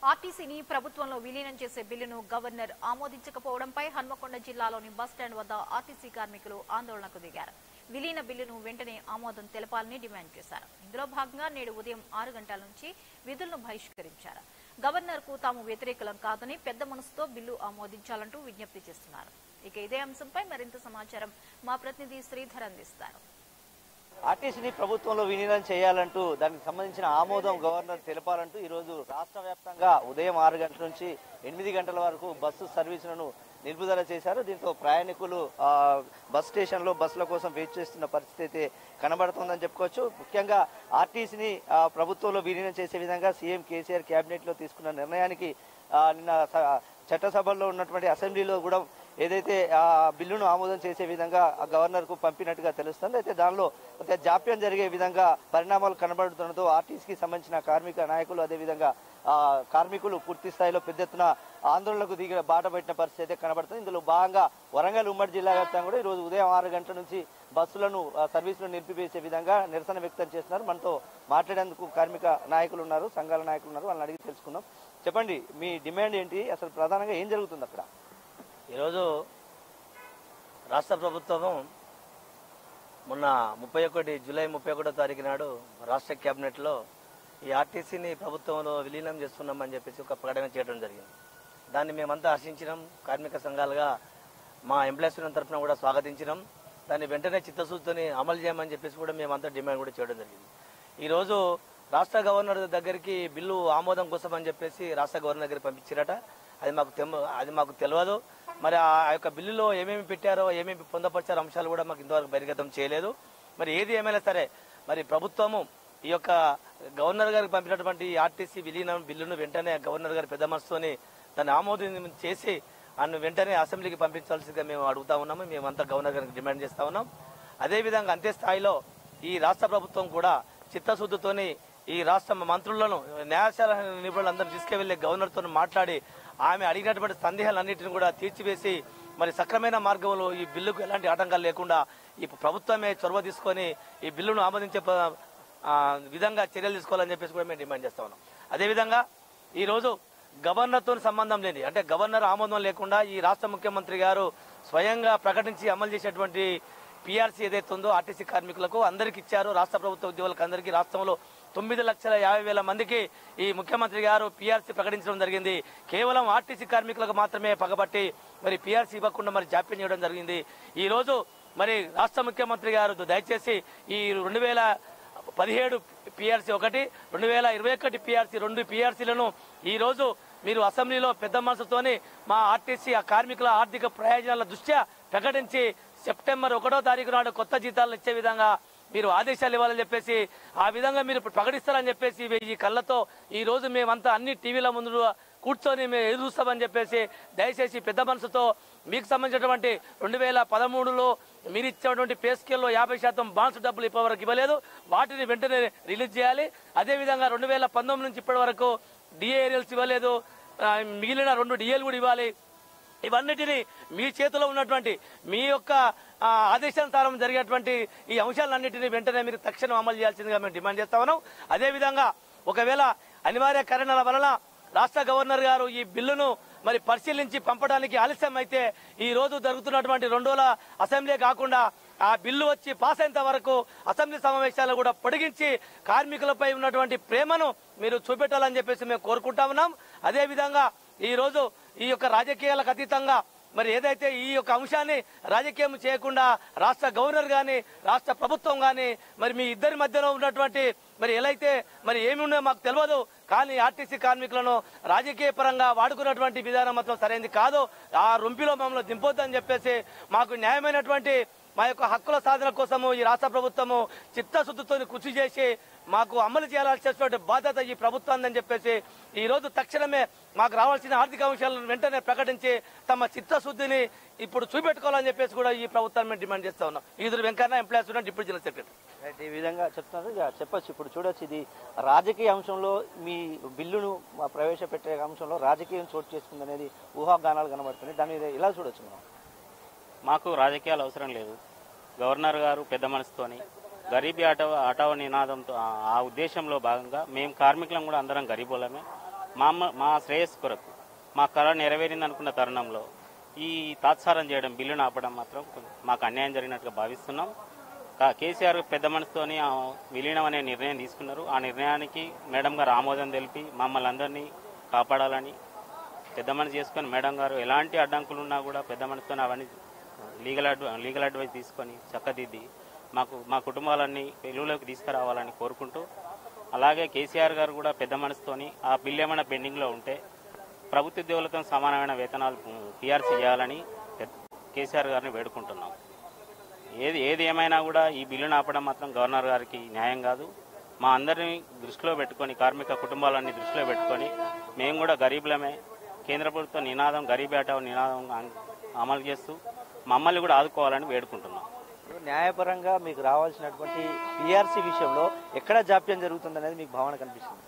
ఆర్టీసీని ప్రభుత్వంలో విలీనం చేసే బిల్లును గవర్నర్ ఆమోదించకపోవడంపై హన్మకొండ జిల్లాలోని బస్టాండ్ వద్ద ఆర్టీసీ కార్మికులు ఆందోళనకు దిగారు విలీన బిల్లును వెంటనే ఆమోదం తెలపాలని డిమాండ్ చేశారు ఇందులో భాగంగా నేడు ఉదయం ఆరు గంటల నుంచి విధులను బహిష్కరించారు గవర్నర్ కు తాము వ్యతిరేకులం కాదని పెద్ద మనసుతో బిల్లు ఆమోదించాలంటూ విజ్ఞప్తి చేస్తున్నారు ఇక ఇదే అంశంపై మరింత సమాచారం మా ప్రతినిధి శ్రీధర్ అందిస్తారు ఆర్టీసీని ప్రభుత్వంలో విలీనం చేయాలంటూ దానికి సంబంధించిన ఆమోదం గవర్నర్ తెలపాలంటూ ఈరోజు రాష్ట్ర వ్యాప్తంగా ఉదయం ఆరు గంటల నుంచి ఎనిమిది గంటల వరకు బస్సు సర్వీసులను నిలుపుదల చేశారు దీంతో ప్రయాణికులు ఆ, బస్ స్టేషన్లో బస్సుల కోసం వెయిట్ చేస్తున్న పరిస్థితి అయితే కనబడుతుందని చెప్పుకోవచ్చు ముఖ్యంగా ఆర్టీసీని ఆ, ప్రభుత్వంలో విలీనం చేసే విధంగా సీఎం కేసీఆర్ కేబినెట్ లో తీసుకున్న నిర్ణయానికి ఆ, నిన్న స- చట్టసభల్లో ఉన్నటువంటి అసెంబ్లీలో కూడా ఏదైతే ఆ బిల్లును ఆమోదం చేసే విధంగా ఆ గవర్నర్ కు పంపినట్టుగా తెలుస్తుంది అయితే దానిలో ఒక జాప్యం జరిగే విధంగా పరిణామాలు కనబడుతుండటంతో ఆర్టీసీకి సంబంధించిన కార్మిక నాయకులు అదేవిధంగా ఆ కార్మికులు పూర్తి స్థాయిలో పెద్ద ఎత్తున ఆందోళనకు దిగిన బాట పెట్టిన పరిస్థితి అయితే కనబడుతుంది ఇందులో భాగంగా వరంగల్ ఉమ్మడి జిల్లా వ్యాప్తంగా కూడా ఈ రోజు ఉదయం ఆరు గంటల నుంచి బస్సులను ఆ, సర్వీసులను నిలిపివేసే విధంగా నిరసన వ్యక్తం చేస్తున్నారు మనతో మాట్లాడేందుకు కార్మిక నాయకులు ఉన్నారు సంఘాల నాయకులు ఉన్నారు వాళ్ళని అడిగి తెలుసుకుందాం చెప్పండి మీ డిమాండ్ ఏంటి అసలు ప్రధానంగా ఏం జరుగుతుంది అక్కడ ఈరోజు రాష్ట్ర ప్రభుత్వము మొన్న ముప్పై ఒకటి జూలై ముప్పై ఒకటో తారీఖు నాడు రాష్ట్ర కేబినెట్లో ఈ ఆర్టీసీని ప్రభుత్వంలో విలీనం చేస్తున్నామని చెప్పేసి ఒక ప్రకటన చేయడం జరిగింది దాన్ని మేమంతా హర్షించినాం కార్మిక సంఘాలుగా మా ఎంప్లాయీస్ తరఫున కూడా స్వాగతించినాం దాన్ని వెంటనే చిత్తశుద్ధిని అమలు చేయమని చెప్పేసి కూడా మేమంతా డిమాండ్ కూడా చేయడం జరిగింది ఈరోజు రాష్ట్ర గవర్నర్ దగ్గరికి బిల్లు ఆమోదం కోసం అని చెప్పేసి రాష్ట్ర గవర్నర్ దగ్గరికి పంపించారట అది మాకు తెమ్మ అది మాకు తెలియదు మరి ఆ యొక్క బిల్లులో ఏమేమి పెట్టారో ఏమేమి పొందపరిచారో అంశాలు కూడా మాకు ఇంతవరకు బహిర్గతం చేయలేదు మరి ఏది ఏమైనా సరే మరి ప్రభుత్వము ఈ యొక్క గవర్నర్ గారికి పంపినటువంటి ఈ ఆర్టీసీ విలీనం బిల్లును వెంటనే గవర్నర్ గారి పెద్ద మనసుతోని దాన్ని ఆమోదం చేసి అన్ను వెంటనే అసెంబ్లీకి పంపించాల్సిందిగా మేము అడుగుతా ఉన్నాము మేమంతా గవర్నర్ గారికి డిమాండ్ చేస్తా ఉన్నాం అదేవిధంగా అంతే స్థాయిలో ఈ రాష్ట్ర ప్రభుత్వం కూడా చిత్తశుద్ధితోని ఈ రాష్ట్ర మంత్రులను న్యాయశాల నిపుణులందరూ తీసుకువెళ్లి గవర్నర్తో మాట్లాడి ఆమె అడిగినటువంటి సందేహాలన్నింటిని కూడా తీర్చివేసి మరి సక్రమైన మార్గంలో ఈ బిల్లుకు ఎలాంటి ఆటంకాలు లేకుండా ఈ ప్రభుత్వమే చొరవ తీసుకొని ఈ బిల్లును ఆమోదించే ప- ఆ, విధంగా చర్యలు తీసుకోవాలని చెప్పేసి కూడా మేము డిమాండ్ చేస్తా ఉన్నాం అదేవిధంగా ఈ రోజు గవర్నర్తో సంబంధం లేని అంటే గవర్నర్ ఆమోదం లేకుండా ఈ రాష్ట్ర ముఖ్యమంత్రి గారు స్వయంగా ప్రకటించి అమలు చేసేటువంటి పిఆర్సీ ఏదైతే ఉందో ఆర్టీసీ కార్మికులకు అందరికి ఇచ్చారు రాష్ట్ర ప్రభుత్వ ఉద్యోగులకు అందరికీ రాష్ట్రంలో తొమ్మిది లక్షల యాభై వేల మందికి ఈ ముఖ్యమంత్రి గారు పిఆర్సీ ప్రకటించడం జరిగింది కేవలం ఆర్టీసీ కార్మికులకు మాత్రమే పగబట్టి మరి పిఆర్సీ ఇవ్వకుండా మరి జాప్యం చేయడం జరిగింది ఈ రోజు మరి రాష్ట్ర ముఖ్యమంత్రి గారు దయచేసి ఈ రెండు వేల పదిహేడు పిఆర్సీ ఒకటి రెండు వేల ఇరవై ఒకటి పిఆర్సీ రెండు పిఆర్సీలను ఈ రోజు మీరు అసెంబ్లీలో పెద్ద మనసుతోని మా ఆర్టీసీ ఆ కార్మికుల ఆర్థిక ప్రయోజనాల దృష్ట్యా ప్రకటించి సెప్టెంబర్ ఒకటో తారీఖు నాడు కొత్త జీతాలు ఇచ్చే విధంగా మీరు ఆదేశాలు ఇవ్వాలని చెప్పేసి ఆ విధంగా మీరు ఇప్పుడు ప్రకటిస్తారని చెప్పేసి ఈ కళ్ళతో ఈ రోజు మేమంతా అన్ని టీవీల ముందు కూర్చొని మేము ఎదురు చూస్తామని చెప్పేసి దయచేసి పెద్ద మనసుతో మీకు సంబంధించినటువంటి రెండు వేల పదమూడులో మీరు ఇచ్చినటువంటి పే స్కేల్లో యాభై శాతం బాన్స్ డబ్బులు ఇప్పటివరకు ఇవ్వలేదు వాటిని వెంటనే రిలీజ్ చేయాలి అదేవిధంగా రెండు వేల పంతొమ్మిది నుంచి ఇప్పటి వరకు డిఏరియల్స్ ఇవ్వలేదు ఆ, మిగిలిన రెండు డిఏలు కూడా ఇవ్వాలి ఇవన్నిటిని మీ చేతిలో ఉన్నటువంటి మీ యొక్క ఆ, ఆదేశానుసారం జరిగేటువంటి ఈ అంశాలన్నింటినీ వెంటనే మీరు తక్షణం అమలు చేయాల్సిందిగా మేము డిమాండ్ చేస్తా ఉన్నాం అదేవిధంగా ఒకవేళ అనివార్య కారణాల వలన రాష్ట్ర గవర్నర్ గారు ఈ బిల్లును మరి పరిశీలించి పంపడానికి ఆలస్యం అయితే ఈ రోజు జరుగుతున్నటువంటి రెండోల అసెంబ్లీ కాకుండా ఆ బిల్లు వచ్చి పాస్ అయ్యేంత వరకు అసెంబ్లీ సమావేశాలు కూడా పొడిగించి కార్మికులపై ఉన్నటువంటి ప్రేమను మీరు చూపెట్టాలని చెప్పేసి మేము కోరుకుంటా ఉన్నాం అదేవిధంగా ఈ రోజు ఈ యొక్క రాజకీయాలకు అతీతంగా మరి ఏదైతే ఈ యొక్క అంశాన్ని రాజకీయం చేయకుండా రాష్ట్ర గవర్నర్ గాని రాష్ట్ర ప్రభుత్వం గాని మరి మీ ఇద్దరి మధ్యలో ఉన్నటువంటి మరి ఎలా అయితే మరి ఏమి ఉన్నాయో మాకు తెలియదు కానీ ఆర్టీసీ కార్మికులను రాజకీయ పరంగా వాడుకున్నటువంటి విధానం మాత్రం సరైనది కాదు ఆ రొంపిలో మమ్మల్ని దింపొద్దని చెప్పేసి మాకు న్యాయమైనటువంటి మా యొక్క హక్కుల సాధన కోసము ఈ రాష్ట్ర ప్రభుత్వము చిత్తశుద్ధితో కృషి చేసి మాకు అమలు చేయాల్సినటువంటి బాధ్యత ఈ ప్రభుత్వాన్ని చెప్పేసి ఈ రోజు తక్షణమే మాకు రావాల్సిన ఆర్థిక అంశాలను వెంటనే ప్రకటించి తమ చిత్తశుద్ధిని ఇప్పుడు చూపెట్టుకోవాలని చెప్పేసి కూడా ఈ ప్రభుత్వాన్ని మేము డిమాండ్ చేస్తా ఉన్నాం Eduru Venkanna employees deputy general secretary right, ఈ విధంగా చెప్తున్నారు ఇక చెప్పొచ్చు ఇప్పుడు చూడొచ్చు ఇది రాజకీయ అంశంలో మీ బిల్లును మా ప్రవేశపెట్టే అంశంలో రాజకీయం చోటు చేసుకుంది అనేది ఊహాగానాలు కనబడుతున్నాయి దాని మీద ఇలా చూడొచ్చు మనం మాకు రాజకీయాలు అవసరం లేదు గవర్నర్ గారు పెద్ద మనసుతోని గరీబీ ఆటో ఆటో నినాదంతో ఆ- ఆ ఉద్దేశంలో భాగంగా మేము కార్మికులం కూడా అందరం గరీబులమే మా అమ్మ మా శ్రేయస్సు కొరకు మా కళ నెరవేరింది అనుకున్న తరుణంలో ఈ తాత్సారం చేయడం బిల్లును ఆపడం మాత్రం కొంచెం మాకు అన్యాయం జరిగినట్టుగా భావిస్తున్నాం కా- కేసీఆర్ పెద్ద మనసుతోని ఆ విలీనం అనే నిర్ణయం తీసుకున్నారు ఆ నిర్ణయానికి మేడం గారు ఆమోదం తెలిపి మమ్మల్ని అందరినీ కాపాడాలని పెద్ద మనసు చేసుకొని మేడం గారు ఎలాంటి అడ్డంకులు ఉన్నా కూడా పెద్ద మనసుతో అవన్నీ లీగల్ అడ్వ లీగల్ అడ్వైస్ తీసుకొని చక్కదిద్ది మాకు మా కుటుంబాలన్నీ వెలుగులోకి తీసుకురావాలని కోరుకుంటూ అలాగే కేసీఆర్ గారు కూడా పెద్ద మనసుతోని ఆ బిల్లు ఏమైనా పెండింగ్లో ఉంటే ప్రభుత్వ ఉద్యోగులతో సమానమైన వేతనాలు పిఆర్సీ చేయాలని పెద్ద- కేసీఆర్ గారిని వేడుకుంటున్నాం ఏది ఏది ఏమైనా కూడా ఈ బిల్లును ఆపడం మాత్రం గవర్నర్ గారికి న్యాయం కాదు మా అందరినీ దృష్టిలో పెట్టుకొని కార్మిక కుటుంబాలన్నీ దృష్టిలో పెట్టుకొని మేము కూడా గరీబులమే కేంద్ర ప్రభుత్వ నినాదం గరీబ్ ఆటావు నినాదం అం- అమలు చేస్తూ మమ్మల్ని కూడా ఆదుకోవాలని వేడుకుంటున్నాం ఇప్పుడు న్యాయపరంగా మీకు రావాల్సినటువంటి పిఆర్సీ విషయంలో ఎక్కడ జాప్యం జరుగుతుంది అనేది మీకు భావన కనిపిస్తుంది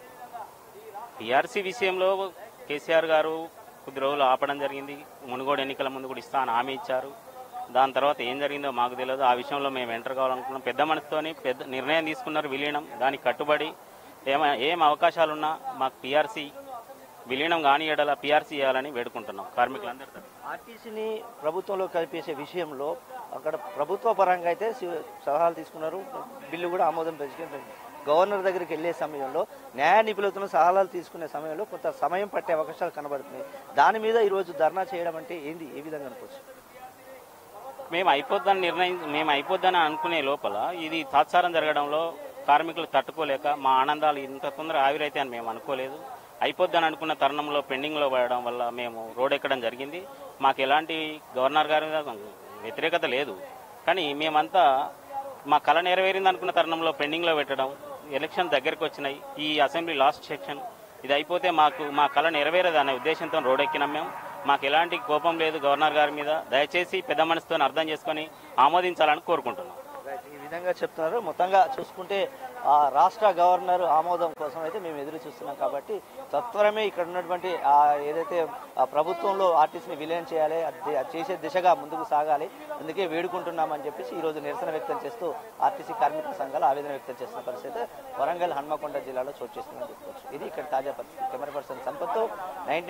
పిఆర్సీ విషయంలో కేసీఆర్ గారు కొద్ది రోజులు ఆపడం జరిగింది మునుగోడు ఎన్నికల ముందు కూడా ఇస్తా అని హామీ ఇచ్చారు దాని తర్వాత ఏం జరిగిందో మాకు తెలియదు ఆ విషయంలో మేము ఎంటర్ కావాలనుకున్నాం పెద్ద మనసుతోని పెద్ద నిర్ణయం తీసుకున్నారు విలీనం దానికి కట్టుబడి ఏమ ఏం అవకాశాలున్నా మాకు పిఆర్సీ విలీనం కాని ఎడల పిఆర్సీ చేయాలని వేడుకుంటున్నాం కార్మికులందరి తరఫున. ఆర్టీసీని ప్రభుత్వంలో కలిపేసే విషయంలో అక్కడ ప్రభుత్వ పరంగా అయితే సి- సలహాలు తీసుకున్నారు బిల్లు కూడా ఆమోదం పరిష్కరించారు గవర్నర్ దగ్గరికి వెళ్ళే సమయంలో న్యాయ నిపుణులతో సలహాలు తీసుకునే సమయంలో కొంత సమయం పట్టే అవకాశాలు కనబడుతున్నాయి దాని మీద ఈరోజు ధర్నా చేయడం అంటే ఏంది ఏ విధంగా అనుకోవచ్చు మేము అయిపోద్దని నిర్ణయం మేము అయిపోద్దని అనుకునే లోపల ఇది తాత్సారం జరగడంలో కార్మికులు తట్టుకోలేక మా ఆనందాలు ఇంత తొందర ఆవిరైతే అని మేము అనుకోలేదు అయిపోద్దని అనుకున్న తరుణంలో పెండింగ్లో పడడం వల్ల మేము రోడ్ ఎక్కడం జరిగింది మాకు ఎలాంటి గవర్నర్ గారి మీద వ్యతిరేకత లేదు కానీ మేమంతా మా కళ నెరవేరింది అనుకున్న తరుణంలో పెండింగ్లో పెట్టడం ఎలక్షన్ దగ్గరికి వచ్చినాయి ఈ అసెంబ్లీ లాస్ట్ సెక్షన్ ఇది అయిపోతే మాకు మా కళ నెరవేరదు అనే ఉద్దేశంతో రోడ్ ఎక్కినాం మేము మాకు ఎలాంటి కోపం లేదు గవర్నర్ గారి మీద దయచేసి పెద్ద మనసుతో అర్థం చేసుకొని ఆమోదించాలని కోరుకుంటున్నాం రైట్. ఈ విధంగా చెప్తున్నారు మొత్తంగా చూసుకుంటే ఆ రాష్ట్ర గవర్నర్ ఆమోదం కోసం అయితే మేము ఎదురు చూస్తున్నాం కాబట్టి తత్వరమే ఇక్కడ ఉన్నటువంటి ఆ ఏదైతే ఆ ప్రభుత్వంలో ఆర్టీసీని విలీనం చేయాలి అది అది చేసే దిశగా ముందుకు సాగాలి అందుకే వేడుకుంటున్నామని చెప్పేసి ఈ రోజు నిరసన వ్యక్తం చేస్తూ ఆర్టీసీ కార్మిక సంఘాలు ఆవేదన వ్యక్తం చేస్తున్న పరిస్థితి వరంగల్ హన్మకొండ జిల్లాలో చోటు చేస్తుందని చెప్పుకోవచ్చు ఇది ఇక్కడ తాజా పరిస్థితి కెమెరా పర్సన్ సంపత్తో నైన్టీ